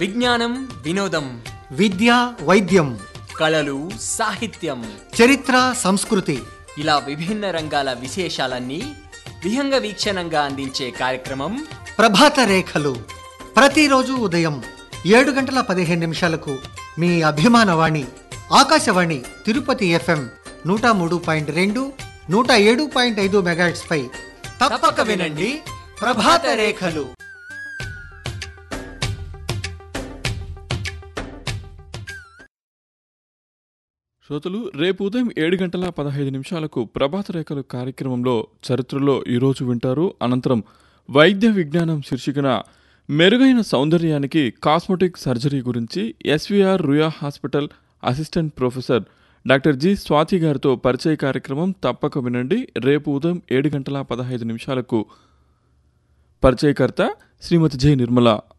విజ్ఞానం వినోదం విద్య వైద్యం కళలు సాహిత్యం చరిత్ర సంస్కృతి ఇలా విభిన్న రంగాల విశేషాలన్నీ విహంగ వీక్షణంగా అందించే కార్యక్రమం ప్రభాత రేఖలు ప్రతిరోజు ఉదయం ఏడు గంటల పదిహేను నిమిషాలకు మీ అభిమాన వాణి ఆకాశవాణి తిరుపతి ఎఫ్ఎం నూట మూడు పాయింట్ రెండు నూట ఏడు పాయింట్ ఐదు మెగాట్స్ పై తప్పక వినండి ప్రభాత రేఖలు శ్రోతలు రేపు ఉదయం ఏడు గంటల పదహైదు నిమిషాలకు ప్రభాత రేఖలు కార్యక్రమంలో చరిత్రలో ఈరోజు వింటారు అనంతరం వైద్య విజ్ఞానం శీర్షికన మెరుగైన సౌందర్యానికి కాస్మెటిక్ సర్జరీ గురించి SVR Ruia hospital assistant professor doctor G Swathi గారితో పరిచయ కార్యక్రమం తప్పక వినండి రేపు ఉదయం ఏడు గంటల పదహైదు నిమిషాలకు పరిచయకర్త శ్రీమతి జె నిర్మల